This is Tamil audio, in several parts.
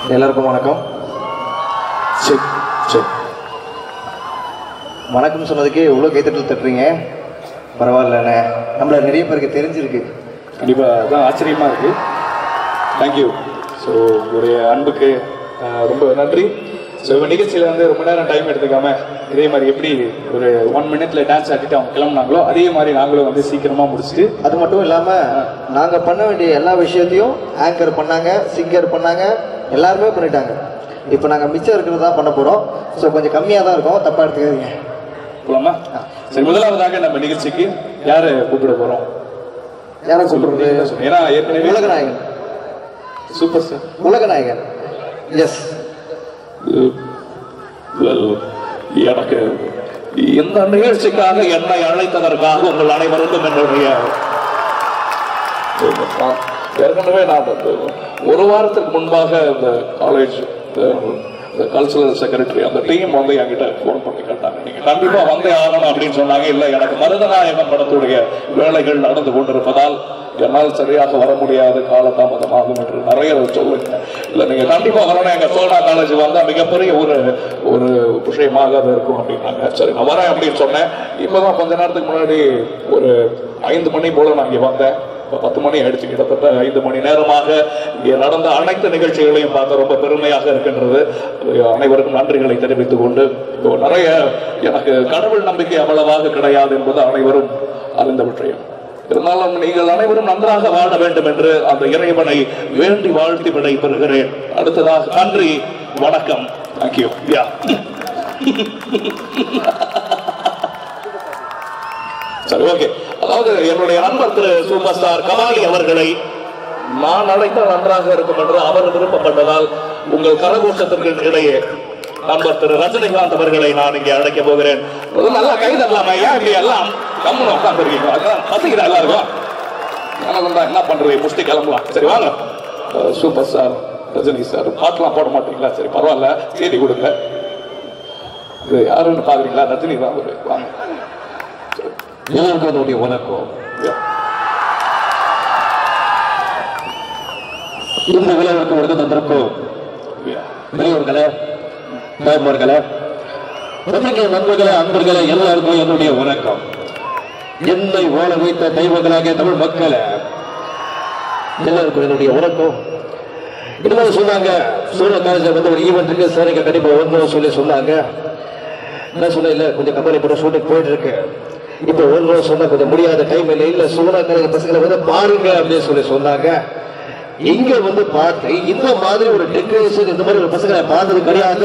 எல்லாருக்கும் வணக்கம் செக் செக் வணக்கம் சொன்னதுக்கே இவ்வளோ கைத்தட்டல் தட்டுறீங்க பரவாயில்லண்ணே நம்மள நிறைய பேருக்கு தெரிஞ்சிருக்கு கண்டிப்பாக அதான் ஆச்சரியமாக இருக்குது தேங்க்யூ ஸோ உங்களுடைய அன்புக்கு அஹ், ரொம்ப நன்றி ஸோ இப்போ நிகழ்ச்சியில் வந்து ரொம்ப நேரம் டைம் எடுத்துக்காம இதே மாதிரி எப்படி ஒரு ஒன் மினிட்ல டான்ஸ் ஆடிட்டு அவங்க கிளம்புனாங்களோ அதே மாதிரி நாங்களும் வந்து சீக்கிரமாக முடிச்சுட்டு அது மட்டும் இல்லாமல் நாங்கள் பண்ண வேண்டிய எல்லா விஷயத்தையும் ஆங்கர் பண்ணாங்க சிங்கர் பண்ணாங்க எல்லாருமே பண்ணிட்டாங்க இப்போ நாங்கள் மிச்சம் இருக்கிறது தான் பண்ண போகிறோம் ஸோ கொஞ்சம் கம்மியாக தான் இருக்கும் தப்பாக எடுத்துக்காதீங்க போலாமா சரி முதலாவதாக நம்ம நிகழ்ச்சிக்கு யாரை கூப்பிட போகிறோம் யாரை கூப்பிடுறது ஏன்னா ஏற்கனவே உலகநாயகன் சூப்பர் சார் உலகநாயகன் எஸ் Well, எனக்கு இந்த நிகழ்ச்சிக்காக என்னை அழைத்ததற்காக உங்கள் அனைவருக்கும் என்னுடைய நான் ஏற்கனவே நான் வந்து ஒரு வாரத்துக்கு முன்பாக இந்த காலேஜ் இந்த கல்ச்சுரல் செக்ரட்டரி அந்த டீம் வந்து என்கிட்ட ஃபோன் பண்ணி கேட்டாங்க நீங்க கண்டிப்பா வந்தே ஆகணும் அப்படின்னு சொன்னாங்க இல்ல எனக்கு மருதநாயகம் படத்துடைய வேலைகள் நடந்து கொண்டிருப்பதால் என்னால் சரியாக வர முடியாது காலதாமதமாகும் என்று நிறைய சொல்லுங்க இல்ல நீங்க கண்டிப்பா வரணும் எங்க சோனா காலேஜ் வந்தா மிகப்பெரிய ஒரு ஒரு விஷயமாக அது இருக்கும் அப்படின்னாங்க சரி நான் வரேன் அப்படின்னு சொன்னேன் இப்பதான் கொஞ்ச நேரத்துக்கு முன்னாடி ஒரு ஐந்து மணி போல நான் இங்க வந்தேன் இப்ப பத்து மணி ஆயிடுச்சு கிட்டத்தட்ட ஐந்து மணி நேரமாக இங்கே நடந்த அனைத்து நிகழ்ச்சிகளையும் பார்க்க ரொம்ப பெருமையாக இருக்கின்றது அது அனைவருக்கும் நன்றிகளை தெரிவித்துக் கொண்டு இப்போ நிறைய எனக்கு கடவுள் நம்பிக்கை அவ்வளவாக கிடையாது என்பது அனைவரும் அறிந்த விஷயம் இருந்தாலும் நீங்கள் அனைவரும் நன்றாக வாழ வேண்டும் என்று அந்த இறைவனை வேண்டி வாழ்த்தி விடை பெறுகிறேன் அடுத்ததாக நன்றி வணக்கம் தேங்க்யூ யா சரி ஓகே அதாவது என்னுடைய நண்பர் திரு சூப்பர் ஸ்டார் கமாலி அவர்களை நான் அழைத்தால் நன்றாக இருக்கும் என்று அவர் விருப்பப்பட்டதால் உங்கள் கரகோஷத்திற்கு இடையே நண்பர் திரு ரஜினிகாந்த் அவர்களை நான் இங்கே அழைக்க போகிறேன் முதல்ல நல்லா கை தரலாமா ஏன் இப்படி எல்லாம் கம்முன்னு உட்காந்துருக்கீங்க அதான் பசிக்கிறா எல்லாருக்கும் எனக்கு தான் என்ன பண்றது முஷ்டி கிளம்பலாம் சரி வாங்க அஹ் சூப்பர் ஸ்டார் ரஜினி சார் பாட்டெல்லாம் போட மாட்டீங்களா சரி பரவாயில்ல செய்தி கொடுங்க இது யாருன்னு பாக்குறீங்களா ரஜினி தான் அவரு. வாங்க எல்லாருக்கும் அதோடைய வணக்கம் Yeah. இந்த விழாவிற்கு வருகை தந்திருக்கும் Yeah. பெரியவர்களே தாய்மார்களே பத்திரிகை நண்பர்களே அன்பர்களே எல்லாருக்கும் என்னுடைய வணக்கம் என்னை வாழ வைத்த தெய்வங்களாகிய தமிழ் மக்களே எல்லாருக்கும் என்னுடைய வணக்கம் இது மாதிரி சொன்னாங்க சூரிய காலேஜில் வந்து ஒரு ஈவெண்ட் இருக்கு சரிங்க கண்டிப்பா வரணும் சொல்லி சொன்னாங்க நான் சொன்னேன் இல்ல கொஞ்சம் கம்பெனி போட ஷூட்டிங் போயிட்டு இருக்கு இப்போ ஒரு நாள் சொன்னா கொஞ்சம் முடியாத டைம் இல்லை இல்ல சூழ காலேஜ் பசங்களை வந்து பாருங்க அப்படின்னு சொல்லி சொன்னாங்க இங்க வந்து பார்த்து இந்த மாதிரி ஒரு டெக்கரேஷன் இந்த மாதிரி ஒரு பசங்களை பார்த்தது கிடையாது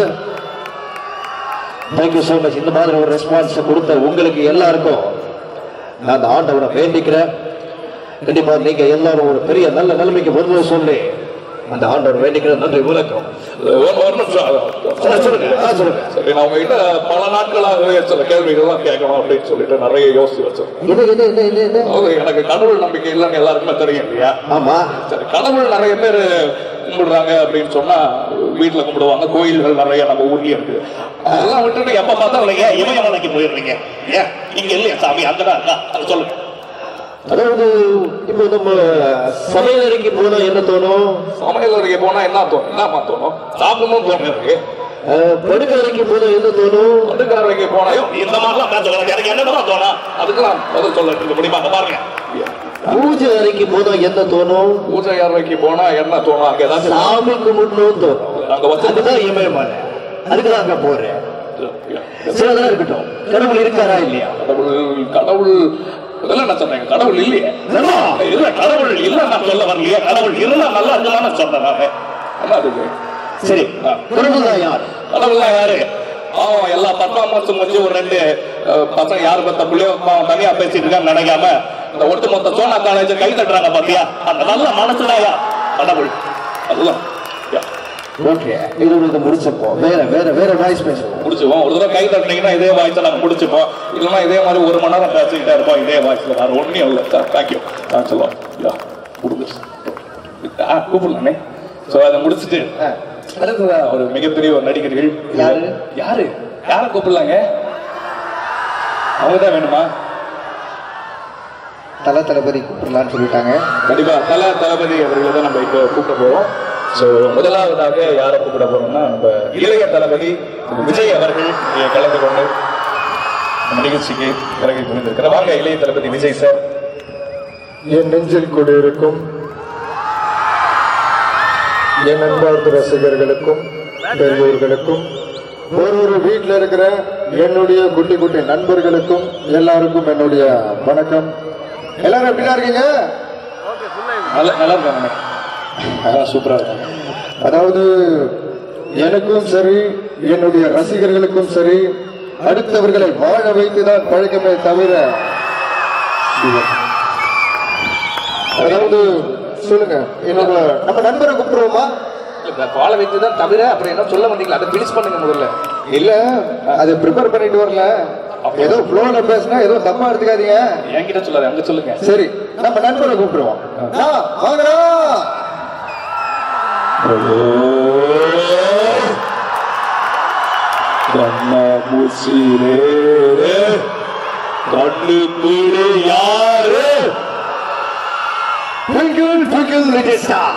தேங்க்யூ ஸோ மச் இந்த மாதிரி ஒரு ரெஸ்பான்ஸ் கொடுத்த உங்களுக்கு எல்லாருக்கும் நான் அந்த ஆண்டவரை வேண்டிக்கிறேன் கண்டிப்பா நீங்க எல்லாரும் ஒரு பெரிய நல்ல நிலைமைக்கு வரணும் சொல்லி அந்த ஆண்டவர் வேண்டிக்கிறேன் நன்றி வணக்கம் ஒரு ஒரு நிமிஷம் சொல்லுங்க, சொல்லுங்க ஆ, சொல்லுங்க சரி நான் உங்ககிட்ட பல நாட்களாகவே சில கேள்விகள்லாம் கேட்கணும் அப்படின்னு சொல்லிட்டு நிறைய யோசிச்சு வச்சேன் இது இது இது இது இது அதாவது எனக்கு கடவுள் நம்பிக்கை இல்லைன்னு எல்லாருக்குமே தெரியும் இல்லையா ஆமா சரி கடவுள் நிறைய பேர் கும்பிடுறாங்க அப்படின்னு சொன்னா வீட்டுல கும்பிடுவாங்க கோயில்கள் நிறைய நம்ம ஊர்லயே இருக்கு அதெல்லாம் விட்டுட்டு எப்ப பார்த்தாலும் ஏன் இமயமலைக்கு போயிடுறீங்க ஏன் இங்க இல்லையா சாமி அங்கதான் இருக்கா அது சொல்லுங்க அதாவது இப்போ நம்ம சமையல் அறைக்கு போனா என்ன தோணும் சமையல் அறைக்கு போனா என்ன தோணும் என்னமா தோணும் சாப்பிடணும்னு தோணும் இருக்கு அஹ், படுக்கை அறைக்கு போனா என்ன தோணும் படுக்காரவைக்கு போனா ஐயோ, இந்த மாதிரிலாம் பேச கூடாது. எனக்கு என்னதான் தோணும் அதுக்கெல்லாம் பதில் சொல்ல இருக்க முடியுமா அங்க பாருங்க பூஜை அறைக்கு போனா என்ன தோணும் பூஜை அறைக்கு போனா என்ன தோணும் அங்க ஏதாச்சும் சாமி கும்பிடணும்னு தோணும் அங்க வச்சு அதுதான் இமயமலை அதுக்கு தான் அங்க போறேன் சிலதெல்லாம் இருக்கட்டும் கடவுள் இருக்காரா இல்லையா கடவுள் கடவுள் இதெல்லாம் என்ன சொன்னீங்க கடவுள் இல்லையே இல்ல கடவுள் இல்ல நான் சொல்ல வரலையே கடவுள் இருந்தா நல்லா இருக்குமா சொன்னேன் நானு என்ன அதுக்கு சரி கடவுள் தான் யார் கடவுள் தான் யாரு அவன் எல்லா பர்ஃபார்மன்ஸும் வச்சு ஒரு ரெண்டு அஹ், பசங்க யாரு பத்த புள்ளியோ அவன் தனியா பேசிட்டு இருக்கான்னு நினைக்காம இந்த ஒட்டுமொத்த சோனா காலேஜ் கை தட்டுறாங்க பாத்தியா அந்த நல்ல மனசுலாயா கடவுள் அதுதான் யா. ஓகே இது இது முடிச்சப்போம் வேற வேற வேற வாய்ஸ் பேசுவோம் முடிச்சுப்போம் ஒரு தடவை கை தட்டினீங்கன்னா இதே வாய்ஸை நாங்கள் முடிச்சுப்போம் இல்லைன்னா இதே மாதிரி ஒரு மணி நேரம் பேசிக்கிட்டே இருப்போம் இதே வாய்ஸில் வேறு ஒன்றும் இல்லை சார் தேங்க்யூ நான் சொல்லுவோம் யா கொடுங்க ஆ கூப்பிடலாமே ஸோ அதை முடிச்சுட்டு அடுத்ததா ஒரு மிகப்பெரிய ஒரு நடிகர்கள் யாரு? யாரு யாரை கூப்பிடலாங்க அவங்க தான் வேணுமா தல தளபதி கூப்பிடலான்னு சொல்லிட்டாங்க கண்டிப்பா தல தளபதி அவர்களை தான் நம்ம இப்போ கூப்பிட போறோம் ஸோ முதலாவதாக யாரை கூப்பிட போறோம்னா நம்ம இளைய தளபதி திரு விஜய் அவர்கள் இங்கே கலந்து கொண்டு நம்ம நிகழ்ச்சிக்கு பிறகு புரிந்திருக்கிறார் வாங்க இளைய தளபதி விஜய் சார் என் நெஞ்சில் குடியிருக்கும் என் அன்பார்ந்த ரசிகர்களுக்கும் பெரியோர்களுக்கும் ஒரு ஒரு வீட்டில் இருக்கிற என்னுடைய குட்டி குட்டி நண்பர்களுக்கும் எல்லாருக்கும் என்னுடைய வணக்கம் எல்லாரும் எப்படிலாம் இருக்கீங்க நல்லா நல்லா இருக்காங்க அதான் சூப்பரா இருக்காங்க அதாவது எனக்கும் சரி என்னுடைய ரசிகர்களுக்கும் சரி அடுத்தவர்களை வாழ வைத்துதான் பழக்கமே தவிர அதாவது சொல்லுங்க என்னோட நம்ம நண்பரை கூப்பிடுவோமா வாழ வைத்து தான் தவிர அப்புறம் என்ன சொல்ல வந்தீங்களா அதை பினிஷ் பண்ணுங்க முதல்ல இல்ல அதை ப்ரிப்பேர் பண்ணிட்டு வரல ஏதோ ஃப்ளோல பேசினா ஏதோ தப்பா எடுத்துக்காதீங்க என்கிட்ட சொல்லாத அங்க சொல்லுங்க சரி நம்ம நண்பரை கூப்பிடுவோம் ஆ, வாங்கடா கண்ணா முசிரே கண்ணு மூடு யாரு Twinkle, twinkle, little star.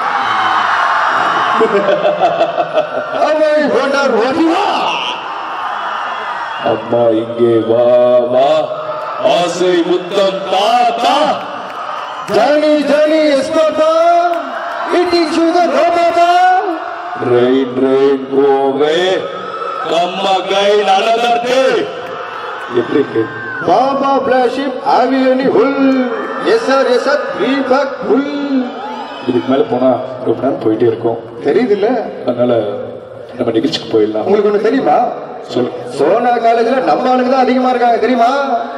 How I wonder what you are. அம்மா இங்கே வா வா ஆசை முத்தம் தாத்தா Johnny, Johnny, Escobar, eating sugar, no mama. Rain rain go away come கை நடந்தது எப்படி இருக்கு Baba bless him, have you any hull? Yes sir, yes sir, three buck hull. இதுக்கு மேல போனா ரொம்ப நேரம் போயிட்டே இருக்கும் தெரியுதுல்ல அதனால நம்ம நிகழ்ச்சிக்கு போயிடலாம் உங்களுக்கு ஒண்ணு தெரியுமா சொல்லுங்க சோனா காலேஜ்ல நம்ம ஆளுங்க தான் அதிகமா இருக்காங்க தெரியுமா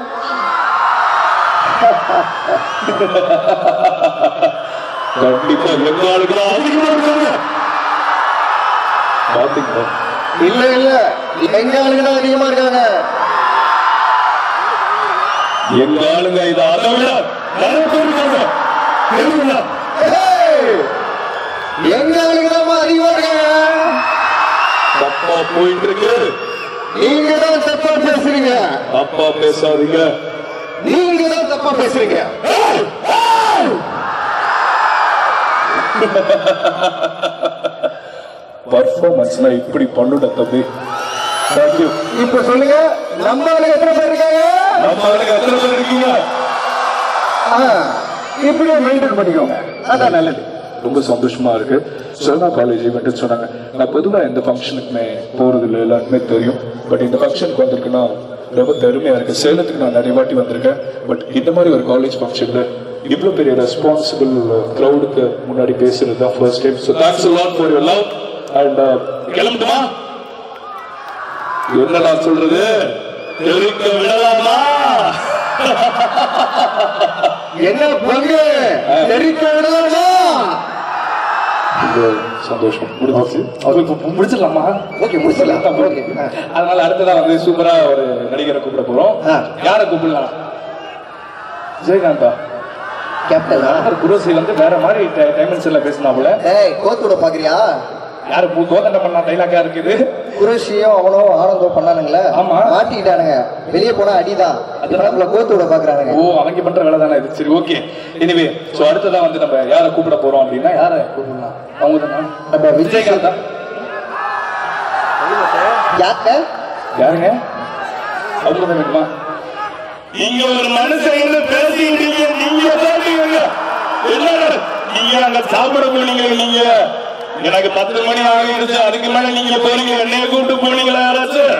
கண்டிப்பா எங்க ஆளுங்களா அதிகமா இருக்காங்க பாத்தீங்களா இல்ல இல்ல எங்க ஆளுங்க தான் அதிகமா இருக்காங்க எங்க ஆளுங்க இது அதை விட நிறைய பேர் இருக்காங்க தெரியுங்களா? Hey! எங்க ஆளுங்க தான் அதிகமா இருக்காங்க தப்பா போயிட்டு இருக்கு நீங்க தான் தப்பா பேசுறீங்க தப்பா பேசாதீங்க நீங்க தான் தப்பா பேசுறீங்க பர்ஃபார்மன்ஸ்னா இப்படி பண்ணுட தம்பி தேங்க்யூ இப்ப சொல்லுங்க நம்ம ஆளுங்க எத்தனை பேர் இருக்காங்க நம்ம ஆளுங்க எத்தனை பேர் இருக்கீங்க ஆ, இப்படியே மெயின்டைன் பண்ணிக்கோங்க அதான் நல்லது ரொம்ப சந்தோஷமா இருக்கு சோனா காலேஜ் ஈவெண்ட் சொன்னாங்க நான் பொதுவா எந்த ஃபங்க்ஷனுக்குமே போறது இல்லை எல்லாருக்குமே தெரியும் பட் இந்த ஃபங்க்ஷனுக்கு வந்திருக்குன்னா ரொம்ப பெருமையா இருக்கு சேலத்துக்கு நான் நிறைய வாட்டி வந்திருக்கேன் பட் இந்த மாதிரி ஒரு காலேஜ் ஃபங்க்ஷன்ல இவ்வளவு பெரிய ரெஸ்பான்சிபிள் க்ரௌடுக்கு முன்னாடி பேசுறது தான் first time so thanks lot for your love and கிளம்பட்டுமா என்ன நான் சொல்றது தெரிவிக்க விடலாமா என்ன பங்கு தெரிவிக்க விடலாமா ரொம்ப சந்தோஷம் முடிஞ்சிச்சு அது முடிச்சிடலாமா ஓகே முடிச்சிடலாம் ஓகே அதனால அடுத்ததா வந்து சூப்பரா ஒரு நடிகரை கூப்பிட போறோம் ஆ. யாரை கூப்பிடலாம் விஜயகாந்தா கேப்டனா குரோசில இருந்து வேற மாதிரி டைமென்ஷன்ல பேசினாப்புல ஏய் கோத்தோட பாக்குறியா யாரு பூ கோதண்டம் பண்ணா டைலாக்கா இருக்குது குரேஷியும் அவனும் ஆனந்தம் பண்ணானுங்களே ஆமா. மாட்டிக்கிட்டானுங்க வெளியே போனா அடிதான் அதனால- நம்மள கோத்தோட பாக்குறானுங்க ஓ அவங்க பண்ற வேலை தானே இது சரி ஓகே எனிவே சோ அடுத்ததா வந்து நம்ம யாரை கூப்பிட போறோம் அப்படின்னா யாரை கூப்பிடலாம் அவங்க தானா நம்ம விஜய் விஜயகாந்தா யாக்க யாருங்க அவங்க தான் வேணுமா நீங்க ஒரு மனுஷன் என்ன பேசிட்டு நீங்க பேசுவீங்க என்ன நீங்க அங்க சாப்பிட போனீங்க நீங்க எனக்கு பத்து மணி ஆகிடுச்சு அதுக்கு மேல நீங்க போனீங்க என்னைய கூப்பிட்டு போனீங்களா யாராச்சும்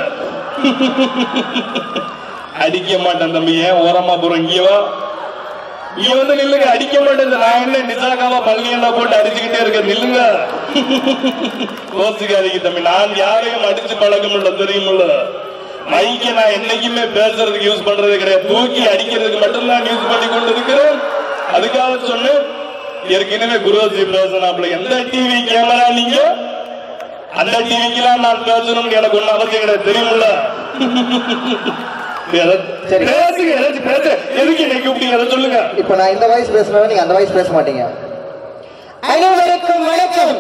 அடிக்க மாட்டேன் தம்பி ஏன் ஓரமா போறோம் இங்க வா இங்க வந்து நில்லுங்க அடிக்க மாட்டேன் நான் என்ன நிசாகாவா பள்ளி என்ன போட்டு அடிச்சுக்கிட்டே இருக்க நில்லுங்க கோச்சுக்காதீங்க தம்பி நான் யாரையும் அடிச்சு பழக்கம் இல்ல தெரியுமில்ல மைக்க நான் என்னைக்குமே பேசுறதுக்கு யூஸ் பண்றது கிடையாது தூக்கி அடிக்கிறதுக்கு மட்டும்தான் யூஸ் பண்ணி கொண்டு இருக்கிறேன் அதுக்காக சொன்னேன் ஏற்கனவே குருஜி பேசினாப்ல எந்த டிவி கேமரா நீங்க அந்த டிவிக்கெல்லாம் நான் பேசணும்னு எனக்கு ஒண்ணு அவசியம் கிடையாது தெரியுமில்ல சரி. பேசுங்க ஏதாச்சும் பேச எதுக்கு என்னை கூப்பிட்டீங்க அதை சொல்லுங்க இப்ப நான் இந்த வாய்ஸ் பேசுனா நீங்க அந்த வாய்ஸ் பேச மாட்டீங்க அனைவருக்கும் வணக்கம்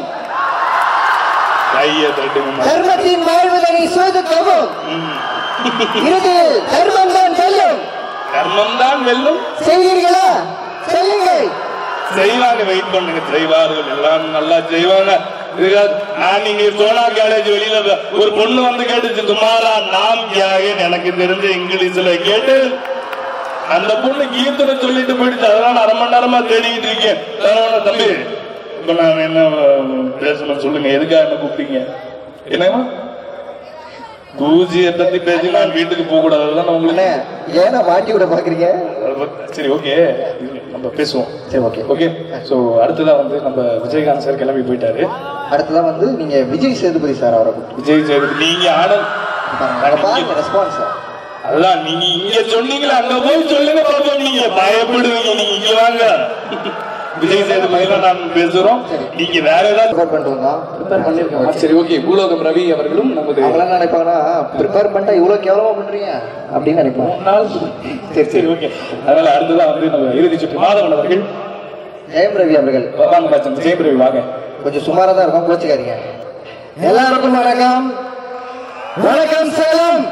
கையை தட்டுங்க தர்மத்தின் வாழ்வதனை சோதிக்கவும் இறுதியில் தர்மம் தான் வெல்லும் கர்மம் தான் வெல்லும் செய்வீர்களா சொல்லுங்கள் செய்வாங்க வெயிட் பண்ணுங்க செய்வார்கள் எல்லாம் நல்லா செய்வாங்க இதுக்காக நான் நீங்க சோனா காலேஜ் வெளியில ப- ஒரு பொண்ணு வந்து கேட்டுச்சு துமாரா நாம் யாகன்னு எனக்கு தெரிஞ்ச இங்கிலீஷ்ல கேட்டு அந்த பொண்ணு கீர்த்தனை சொல்லிட்டு போயிடுச்சு அதனால அரை மணி நேரமா தேடிக்கிட்டு இருக்கேன் தரவன தம்பி இப்ப நான் என்ன அஹ், பேசணும் சொல்லுங்க எதுக்காக என்ன கூப்பிட்டீங்க என்னமா பூஜையை பத்தி பேசி நான் வீட்டுக்கு போக கூடாது அதுதான் உங்களுக்கு ஏன்னா மாட்டி விட பாக்குறீங்க சரி ஓகே நம்ம பேசுவோம் சரி ஓகே ஓகே சோ அடுத்ததா வந்து நம்ம விஜயகாந்த் சார் கிளம்பி போயிட்டாரு அடுத்ததான் வந்து நீங்க விஜய் சேதுபதி சார் அவரை கூப்பிட்டு விஜய் சேதுபதி நீங்க ஆனந்த் பாருங்க ரெஸ்பான்ஸ் சார் அதுதான் நீங்க இங்க சொன்னீங்களா அங்க போய் சொல்லுங்க பாப்போம் நீங்க பயப்படுவீங்க நீங்க இங்க வாங்க விஜய் சேதுபதியில நான் பேசுறோம் நீங்க வேற ஏதாவது ப்ரிப்பேர் பண்ணிட்டு வந்தோம் ப்ரிப்பேர் பண்ணிருக்கோம் சரி ஓகே பூலோகம் ரவி அவர்களும் நமது அவங்க என்ன நினைப்பாங்கன்னா ப்ரிப்பேர் பண்ணிட்டா இவ்வளவு கேவலமா பண்றீங்க அப்படின்னு நினைப்பாங்க மூணு நாள் சரி சரி ஓகே அதனால அடுத்ததா வந்து நம்ம இறுதி சுற்று மாதவன் அவர்கள் ஜெயம் ரவி அவர்கள் வாங்க மச்சான் விஜய் ரவி வாங்க கொஞ்சம் சுமாரா தான் இருக்கும் கோச்சுக்காதீங்க எல்லாருக்கும் வணக்கம் வணக்கம் சேலம்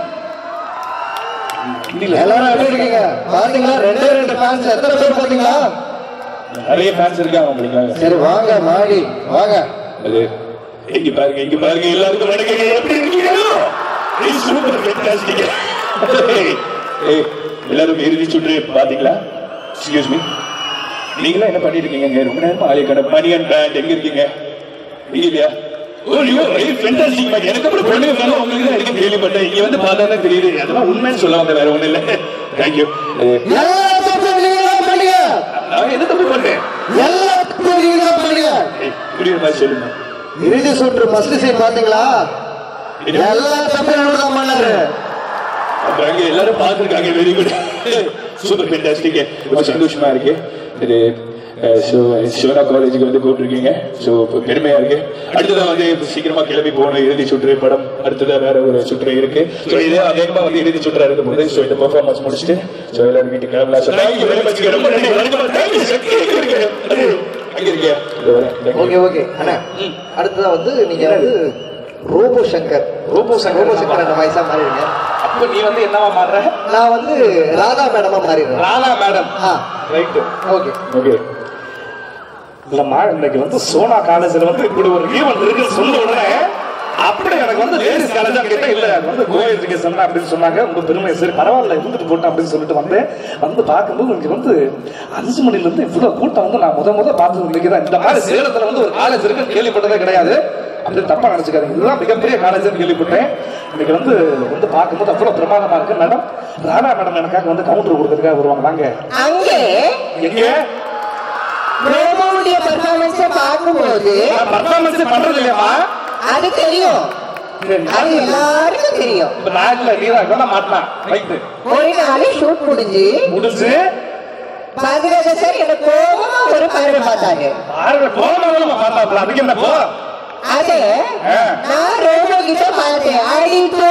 எல்லாரும் எப்படி இருக்கீங்க பாத்தீங்களா ரெண்டே ரெண்டு ஃபேன்ஸ் எத்தனை பேர் பாத்தீங்களா நிறைய ஃபேன்ஸ் இருக்காங்க உங்களுக்கு சரி வாங்க மாடி வாங்க அது இங்க பாருங்க இங்க பாருங்க எல்லாருக்கும் வணக்கங்க எப்படி இருக்கீங்க ஏய், சூப்பர் ஃபேண்டாஸ்டிக் ஏய் எல்லாரும் இறுதி சுற்று பாத்தீங்களா எக்ஸ்கியூஸ் மீ நீங்களா என்ன பண்ணிட்டு இருக்கீங்க ரொம்ப நேரமா ஆளே கடை மணியன் பேண்ட் எங்க இருக்கீங்க நீங்க இல்லையா ஓ ஐயோ ஃபேண்டாஸ்டிக் மேன் எனக்கு அப்புறம் பொண்ணுங்க மேல உங்களுக்கு தான் இருக்கு கேள்விப்பட்டேன் இங்க வந்து பார்த்தா தான் தெரியுது அதெல்லாம் உண்மைன்னு சொல்ல வந்த வேற ஒண்ணும் இல்ல தேங்க்யூ எல்லா தப்பும் நீங்க தான் பண்ணீங்க நான் என்ன தப்பு பண்ணேன் எல்லா தப்பும் நீங்க தான் பண்ணீங்க ஏய், புரியுற மாதிரி சொல்லுங்க இறுதி சுற்று மஸ்ட் சீன் பாத்தீங்களா எல்லா தப்பும் இவரு தான் பண்ணாரு அப்புறம் அங்க எல்லாரும் பார்த்துருக்காங்க வெரி குட் சூப்பர் ஃபென்டாஸ்டிக் ரொம்ப சந்தோஷமா இருக்கு இது ஸோ சிவனா காலேஜுக்கு வந்து கூப்பிட்டுருக்கீங்க ஸோ பெருமையா இருக்கு அடுத்ததா வந்து இப்ப சீக்கிரமா கிளம்பி போகணும் இறுதி சுற்று படம் அடுத்ததா வேற ஒரு சுற்று இருக்கு ஸோ இதே வேகமா வந்து இறுதி சுற்றா இருக்கும் போது ஸோ இந்த பெர்ஃபார்மன்ஸ் முடிச்சுட்டு ஸோ எல்லாரும் வீட்டுக்கு கிளம்பலாம் ஸோ தேங்க்யூ வெரி மச் ரொம்ப நன்றி வணக்கம் தேங்க்யூ சக்தி எங்க இருக்கு அது, அங்க இருக்கியா இதோ வரேன். Thank you. ஓகே ஓகே அண்ணா அடுத்ததா வந்து நீங்க வந்து ரோபோ சங்கர் ரோபோ சங்கர் ரோபோ சங்கர் அந்த வயசா மாறிடுங்க அப்ப நீ வந்து என்னவா மாறுற நான் வந்து ராதா மேடமா மாறிடுறேன் ராதா மேடம் ஆ ரைட்டு ஓகே ஓகே இல்லம்மா இன்னைக்கு வந்து சோனா காலேஜ்ல வந்து இப்படி ஒரு ஈவெண்ட் இருக்குன்னு சொன்ன உடனே அப்படி எனக்கு வந்து லேடிஸ் காலேஜா கிட்ட இல்ல அது வந்து கோ எஜுகேஷன் அப்படின்னு சொன்னாங்க உங்க பெருமை சரி பரவாயில்ல இருந்துட்டு போட்டோம் அப்படின்னு சொல்லிட்டு வந்தேன் வந்து பார்க்கும்போது எனக்கு வந்து அஞ்சு மணில இருந்து இவ்வளவு கூட்டம் வந்து நான் முத முத பார்த்தது இன்னைக்கு தான் இந்த மாதிரி சேலத்துல வந்து ஒரு காலேஜ் இருக்குன்னு கேள்விப்பட்டதே கிடையாது அப்படி தப்பா நினைச்சுக்காதீங்க இதுதான் மிகப்பெரிய காலேஜ்னு கேள்விப்பட்டேன் இன்னைக்கு வந்து வந்து பார்க்கும்போது அவ்வளவு பிரமாதமா இருக்கு மேடம் ராடா மேடம் எனக்காக வந்து கவுண்டர் கொடுக்கறதுக்காக வருவாங்க வாங்க அங்கே எங்க ரோபோவுடைய பெர்ஃபார்மன்ஸ பார்க்கும்போது பர்ஃபார்மன்ஸ் பண்றது இல்லையாமா அது தெரியும் அது எல்லாருக்கும் தெரியும் இப்ப நாட்டுல நீதான் இவன் மாட்டினா ரைட்டு ஒரு நாள் ஷூட் முடிஞ்சு முடிச்சு பாதுகாக்க சார் எனக்கு கோபமா ஒரு பார்வை பார்த்தாங்க ஆறு போனவங்க பார்த்தாப்ல அதுக்கு என்ன போ அது ஆ. நான் ரோபோ கிட்ட பார்த்தேன் அடிப்போ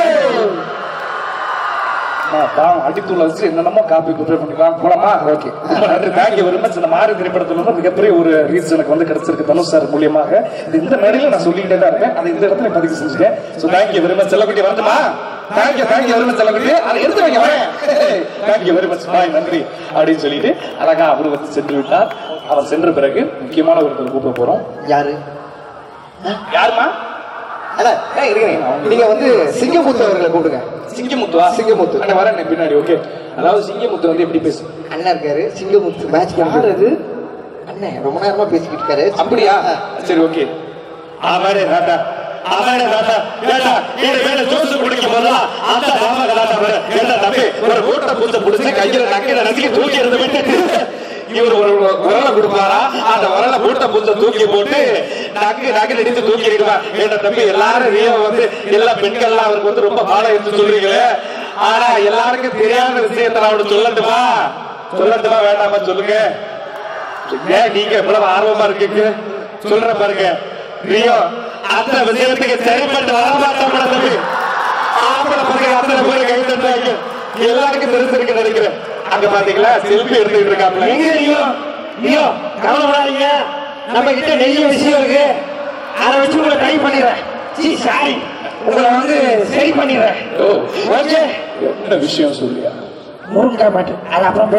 நான் பாவம் அடித்தூள் வச்சு என்னென்னமோ காப்பி ப்ரிப்பேர் பண்ணிக்கலாம் போலாமா ஓகே ரொம்ப நன்றி தேங்க்யூ வெரி மச் இந்த மாறு திரைப்படத்துல வந்து மிகப்பெரிய ஒரு ரீச் எனக்கு வந்து கிடைச்சிருக்கு தனுஷ் சார் மூலியமாக இது இந்த மேடையில நான் சொல்லிக்கிட்டே தான் இருப்பேன் அதை இந்த இடத்துல பதிவு செஞ்சுட்டேன் ஸோ தேங்க்யூ வெரி மச் செல்லக்குட்டி வரட்டுமா தேங்க்யூ தேங்க்யூ வெரி மச் செல்லக்குட்டி அதை எடுத்து வைக்க வரேன் தேங்க்யூ வெரி மச் பாய் நன்றி அப்படின்னு சொல்லிட்டு அழகா அவர் வந்து சென்று விட்டார் அவர் சென்ற பிறகு முக்கியமான ஒருத்தர் கூப்பிட போறோம் யாரு யாருமா அண்ணா ஏய், இருங்க, இருங்க. நீங்க வந்து சிங்கமுத்து அவர்களை கூப்பிடுங்க சிங்கமுத்துவா சிங்கமுத்து. அண்ணா வரேன் பின்னாடி ஓகே அதாவது சிங்கமுத்து வந்து எப்படி பேசு அண்ணா இருக்காரு சிங்கமுத்து மேட்ச் யார் அது அண்ணன் ரொம்ப நேரமா பேசிக்கிட்டு இருக்காரு அப்படியா சரி ஓகே அவரே ராட்டா அவரே ராட்டா கேட்டா இது வேற ஜூஸ் குடிக்கும் போதா அந்த மாமா கலாட்டா வேற கேட்டா தம்பி ஒரு மூட்டை பூச்சை புடிச்சு கையில நக்கையில நசுக்கி தூக்கி இருந்து விட்டுட்டு இவர் ஒரு உரலை கொடுப்பாரா அந்த உரலை மூட்டை பூச்சை தூக்கி போட்டு நக்கு நக்கு நடிச்சு தூக்கி இருக்கலாம் கேட்ட தம்பி எல்லாரும் ரியோ வந்து எல்லா பெண்கள்லாம் அவருக்கு வந்து ரொம்ப பாடம் எடுத்து சொல்றீங்களே ஆனா எல்லாருக்கும் தெரியாத விஷயத்தை நான் அவனுக்கு சொல்லட்டுமா சொல்லட்டுமா வேண்டாமா சொல்லுங்க ஏன் நீங்க இவ்வளவு ஆர்வமா இருக்கீங்க சொல்ற பாருங்க ரியோ அந்த விஷயத்துக்கு சரிப்பட்டு வரமாட்டோம் தம்பி ஆம்பளை பசங்க அத்தனை பேர் கை தட்டாங்க எல்லாருக்கும் தெரிஞ்சிருக்கு நினைக்கிறேன் அங்க பாத்தீங்களா செல்ஃபி எடுத்துக்கிட்டு இருக்காப்ல ஐயோ ஐயோ கவலைப்படாதீங்க நம்ம கிட்ட நிறைய விஷயம் இருக்கு அதை வச்சு உங்களை ட்ரை பண்ணிடுறேன் சி சாரி உங்களை வந்து சரி பண்ணிடுறேன் ஓ ஓகே என்ன விஷயம் சொல்லியா முருங்கா பாட்டு அது அப்புறம் பேசுவோம்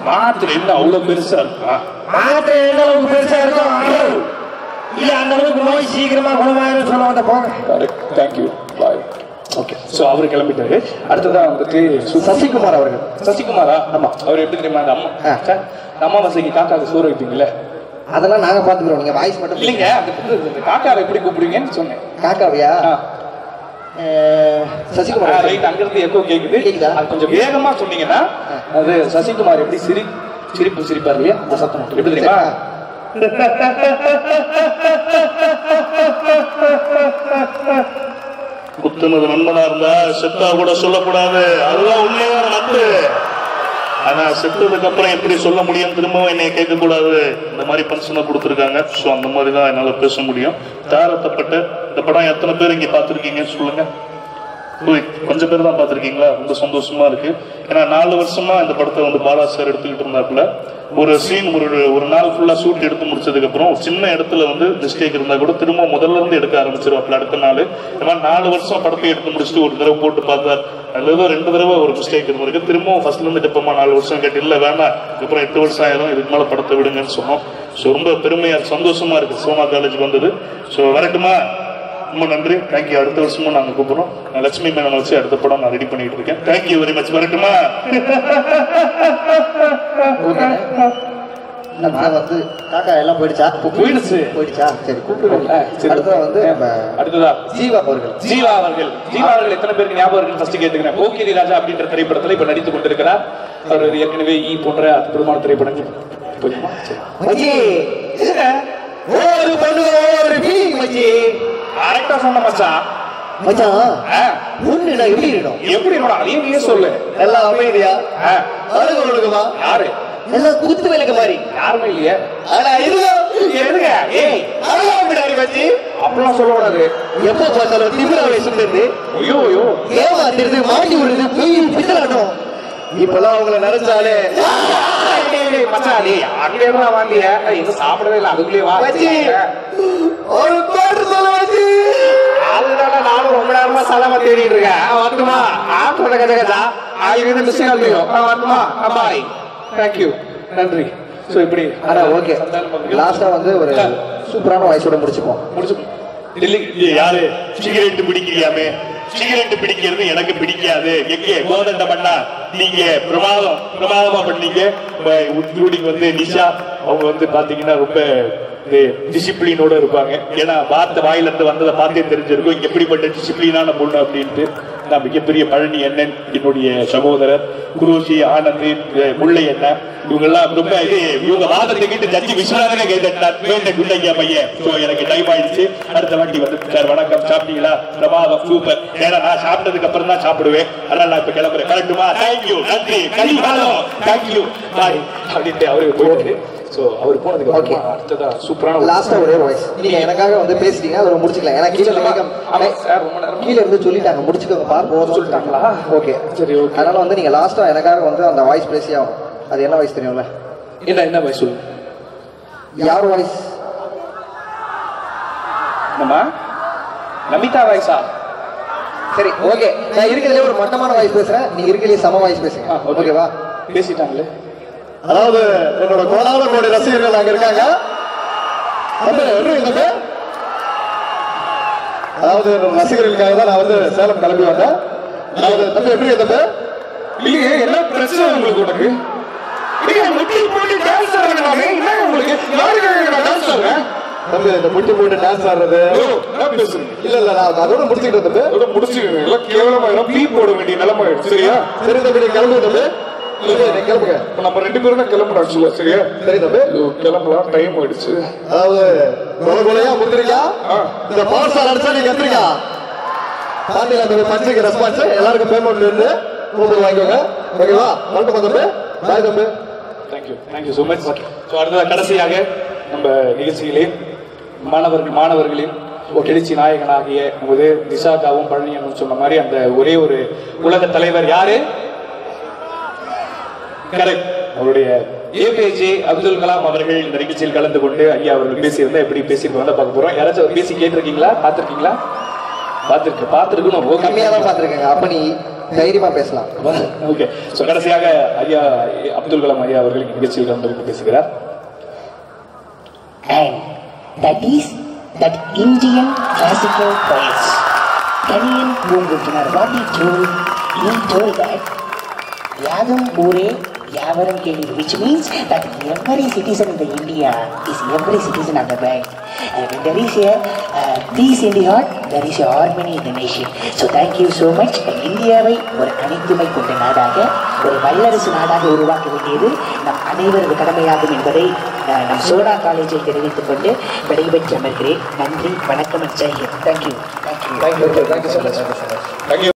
மாத்திரை என்ன அவ்வளவு பெருசா இருக்கா மாத்திரை எந்த அளவுக்கு பெருசா இருக்கும் இல்ல அந்த அளவுக்கு நோய் சீக்கிரமா குணமாயிரும் சொல்ல வந்த போங்க correct thank you bye okay so அவர் கிளம்பிட்டாரு அடுத்ததான் வந்துட்டு சு- சசிகுமார் அவர்கள் சசிகுமாரா ஆமா அவர் எப்படி தெரியுமா அந்த அம்மா ஆ. சார், இந்த அம்மாவாசைக்கு காக்காக்கு சோறு வைப்பீங்கல்ல அதெல்லாம் நாங்க பாத்துக்கிறோம் நீங்க வாய்ஸ் மட்டும் இல்லைங்க அந்த இந்த காக்காவை எப்படி கூப்பிடுவீங்கன்னு சொன்னேன் காக்காவியா அஹ், சசிகுமார் ரைட் அங்கிருந்து எக்கோ கேக்குது கேக்குதா? அது கொஞ்சம் வேகமா சொன்னீங்கன்னா அது சசிகுமார் எப்படி சிரி சிரிப்பு சிரிப்பார் இல்லையா அந்த சத்தம் மட்டும். எப்படி தெரியுமா குத்துனது நண்பனா இருந்தா செத்தா கூட சொல்லக்கூடாது அதுதான் உண்மையான நட்பு ஆனா செத்ததுக்கு அப்புறம் எப்படி சொல்ல முடியும் திரும்பவும் என்னை கேட்க கூடாது இந்த மாதிரி பன்சனை கொடுத்துருக்காங்க ஸோ அந்த மாதிரி தான் என்னால பேச முடியும் தாரத்தப்பட்ட இந்த படம் எத்தனை பேர் இங்க பார்த்துருக்கீங்க சொல்லுங்க உய், கொஞ்சம் பேர் தான் பார்த்துருக்கீங்களா ரொம்ப சந்தோஷமா இருக்கு ஏன்னா நாலு வருஷமா இந்த படத்தை வந்து பாலா சார் எடுத்துக்கிட்டு இருந்தாப்புல ஒரு சீன் ஒரு ஒரு நாள் ஃபுல்லா ஷூட் எடுத்து முடிச்சதுக்கு அப்புறம் ஒரு சின்ன இடத்துல வந்து மிஸ்டேக் இருந்தா கூட திரும்ப முதல்ல இருந்து எடுக்க ஆரம்பிச்சிருவாப்புல அடுத்த நாள் இந்த மாதிரி நாலு வருஷம் படத்தை எடுத்து முடிச்சுட்டு ஒரு தடவை போட்டு பார்த்தார் அதுல ஏதோ ரெண்டு தடவை ஒரு மிஸ்டேக் இருந்திருக்கு திரும்பவும் ஃபர்ஸ்ட்ல இருந்து எடுப்போமா நாலு வருஷம் கேட்டு இல்ல வேண்டாம் இதுக்கப்புறம் எட்டு வருஷம் ஆயிரும் இதுக்கு மேல படத்தை விடுங்கன்னு சொன்னோம் ஸோ ரொம்ப பெருமையா சந்தோஷமா இருக்கு சோனா காலேஜ் வந்தது ஸோ வரட்டுமா ரொம்ப நன்றி தேங்க்யூ அடுத்த வருஷமும் நாங்க கூப்பிடுறோம் நான் லட்சுமி மேனன் வச்சு அடுத்த படம் நான் ரெடி பண்ணிட்டு இருக்கேன் தேங்க்யூ வெரி மச் வரட்டுமா நான் வந்து காக்கா எல்லாம் போயிடுச்சா போயிடுச்சு போயிடுச்சா சரி கூப்பிட்டு ஆ, சரி. அடுத்தது வந்து நம்ம அடுத்ததா ஜீவா அவர்கள் ஜீவா அவர்கள் ஜீவா அவர்கள் எத்தனை பேருக்கு ஞாபகம் இருக்குன்னு ஃபர்ஸ்ட் கேட்டுக்கிறேன் போக்கிரி ராஜா அப்படின்ற திரைப்படத்துல இப்ப நடித்துக் கொண்டிருக்கிறார் அவர் ஏற்கனவே ஈ போன்ற அற்புதமான திரைப்படங்கள் புரியுமா? சரி. மச்சி ஒரு பொண்ணு ஒரு ஃபீலிங் மச்சி கரெக்டா சொன்ன மச்சான் மச்சான் ஆ, பொண்ணு நான் எப்படி இருக்கணும் எப்படி என்னோட அதையும் நீயே சொல்லு எல்லாம் அமைதியா ஆ, அழகு ஒழுகுமா யாரு எல்லாம் குத்து விளக்கு மாதிரி யாருமே இல்லையே ஆனா இதுதான் எதுங்க ஏய் அழகா விடாரி மச்சி அப்படிலாம் சொல்லக்கூடாது எப்ப பார்த்தாலும் திமிராவை சுட்டுறது ஐயோ ஐயோ ஏமாத்துறது மாட்டி விடுறது பொய் பித்தலாட்டம் இப்பெல்லாம் அவங்கள நினைச்சாலே டேய், டேய், மச்சான் நீ அங்கே தான் வாந்திய எதுவும் சாப்பிடவே இல்லை அதுக்குள்ளேயே வா மச்சி ஒரு பாட்டு சொல்ல மச்சி அதுதானே நானும் ரொம்ப நேரமா சலமா தேடிட்டு இருக்கேன் ஆ, வரட்டுமா ஆட்டோட கதை கதா ஆயிரம் மிஸ் ஆகலையும் வரட்டுமா பாய் தேங்க்யூ நன்றி ஸோ இப்படி ஆனா ஓகே லாஸ்டா வந்து ஒரு சூப்பரான வாய்ஸோட முடிச்சுப்போம் முடிச்சு டெல்லி யாரு சிகரெட் பிடிக்கிறியாமே சிகரெட் பிடிக்கிறது எனக்கு பிடிக்காது எங்கே கோதண்ட பண்ணா நீங்க பிரமாதம் பிரமாதமா பண்ணீங்க இன்க்ளூடிங் வந்து நிஷா அவங்க வந்து பாத்தீங்கன்னா ரொம்ப டிசிப்ளினோட இருப்பாங்க ஏன்னா வார்த்தை வாயில இருந்து வந்ததை பார்த்தே தெரிஞ்சிருக்கும் இங்க எப்படிப்பட்ட டிசிப்ளினான பொண்ணு அப்படின்ட்டு நான் மிகப்பெரிய பழனி அண்ணன் என்னுடைய சகோதரர் குருஷி ஆனந்த் அஹ், முல்லை அண்ணன் இவங்க எல்லாம் ரொம்ப இது இவங்க வாதத்தை கேட்டு ஜட்ஜி விஸ்வநாதனே கேட்டார் வேண்ட குண்டையா பையன் ஸோ எனக்கு டைம் ஆயிடுச்சு அடுத்த வாட்டி வந்து சார் வணக்கம் சாப்பிட்டீங்களா பிரமாதம் சூப்பர் ஏன்னா நான் சாப்பிட்டதுக்கு அப்புறம் தான் சாப்பிடுவேன் அதனால நான் இப்ப கிளம்புறேன் கரெக்டுமா தேங்க்யூ நன்றி கலிகாலம் தேங்க்யூ பாய் அப்படின்ட்டு அவரு போயிட்டு ஸோ அவர் போனதுக்கு Okay. அப்புறமா அடுத்ததா சூப்பரான ஒரு- லாஸ்டா ஒரே வாய்ஸ் நீங்க எனக்காக வந்து பேசிட்டீங்க அதை முடிச்சுக்கலாம் ஏன்னா கீழே ஆமா சார் ரொம்ப நேரம் கீழே இருந்து சொல்லிட்டாங்க முடிச்சுக்கோங்க பார் போதும் சொல்லிட்டாங்களா? ஓகே சரி, okay. அதனால வந்து நீங்க லாஸ்டா எனக்காக வந்து அந்த வாய்ஸ் பேசி ஆகும் அது என்ன வாய்ஸ் தெரியும்ல என்ன என்ன பாய் சொல்லு யார் வாய்ஸ் நம்ம நமிதா வயசா சரி ஓகே நான் இருக்கிறதுலே ஒரு மட்டமான வாய்ஸ் பேசுறேன் நீங்க இருக்கிறதுலே சம வாய்ஸ் பேசுங்க ஆ, okay. ஓகேவா பேசிட்டாங்களே அதாவது என்னோட கோடான கோடி ரசிகர்கள் அங்க இருக்காங்க தம்பி, எப்படி இருக்கு தம்பி? அதாவது என்னோட ரசிகர்களுக்காக தான் நான் வந்து சேலம் கிளம்பி வந்தேன் அதாவது தம்பி எப்படி இருக்கு தம்பி இல்லையே என்ன பிரச்சனை உங்களுக்கு உனக்கு இல்லையே, முட்டி போட்டு dance ஆடுறேன் நானு. என்ன உங்களுக்கு யாருக்காக நான் dance ஆடுறேன்? தம்பி இந்த முட்டி போட்டு டான்ஸ் ஆடுறது ஐயோ, என்ன பேசுறீங்க? இல்ல இல்ல நான் அதோட முடிச்சுக்கிட்டேன் தம்பி அதோட முடிச்சுக்கோங்க. எல்லாம் கேவலமாயிடும். பீப் போட வேண்டிய நிலைமை ஆயிடும். சரியா? சரி தம்பி நீ கிளம்புங்க தம்பி தம்பி, நீ கிளம்புங்க இப்ப நம்ம ரெண்டு பேரும் தான் கிளம்பணும் actually, சரியா? சரி தம்பி ஐயோ, கிளம்பலாம் டைம் ஆயிடுச்சு அதாவது கொலை கொலையா முந்திரிக்கா ஆ. இந்த பவர் ஸ்டார் அடிச்சா நீங்க கத்திரிக்கா பாண்டியில தம்பி பஞ்சுக்கு ரெஸ்பான்ஸ் எல்லாருக்கும் பேமெண்ட் இருந்து கூப்பிட்டு வாங்கிக்கோங்க ஓகேவா வரட்டுமா தம்பி பாய் தம்பி thank you thank you so much so அடுத்ததாக கடைசியாக நம்ம நிகழ்ச்சியிலே மாணவர்கள் மாணவர்களின் எழுச்சி நாயகனாகிய நமது திசாக்காவும் பழனியனும் சொன்ன மாதிரி அந்த ஒரே ஒரு உலக தலைவர் யாரு கரெக்ட் அவருடைய ஏபிஜே அப்துல் கலாம் அவர்கள் இந்த நிகழ்ச்சியில் கலந்து கொண்டு ஐயா அவர்கள் பேசியிருந்தா எப்படி பேசியிருப்பாங்க பார்க்க போறோம் யாராச்சும் அவர் பேசி கேட்டிருக்கீங்களா பார்த்திருக்கீங்களா பார்த்திருக்கு பார்த்திருக்கணும் ஓகே கம்மியா தான் பாத்துருக்கேங்க அப்ப நீ தைரியமா பேசலாம் ஓகே ஸோ கடைசியாக ஐயா அப்துல் கலாம் ஐயா அவர்கள் நிகழ்ச்சியில் கலந்து பேசுகிறார் and that is that Indian classical poets. Kaniyan Bungukinar, what he told, he told that Yadam Ure Yavaram Keli, which means that every citizen in the India is every citizen of the world. And when there is a uh, peace in the heart, there is a harmony in the nation. So thank you so much. இந்தியாவை ஒரு அனைத்துமை கொண்ட நாடாக ஒரு வல்லரசு நாடாக உருவாக்க வேண்டியது நம் அனைவரது கடமையாகும் என்பதை அஹ், நம் சோடா காலேஜில் தெரிவித்துக் கொண்டு விடைபெற்று அமர்கிறேன் நன்றி வணக்கம் and Jai Hind thank you thank you thank you thank you so much thank you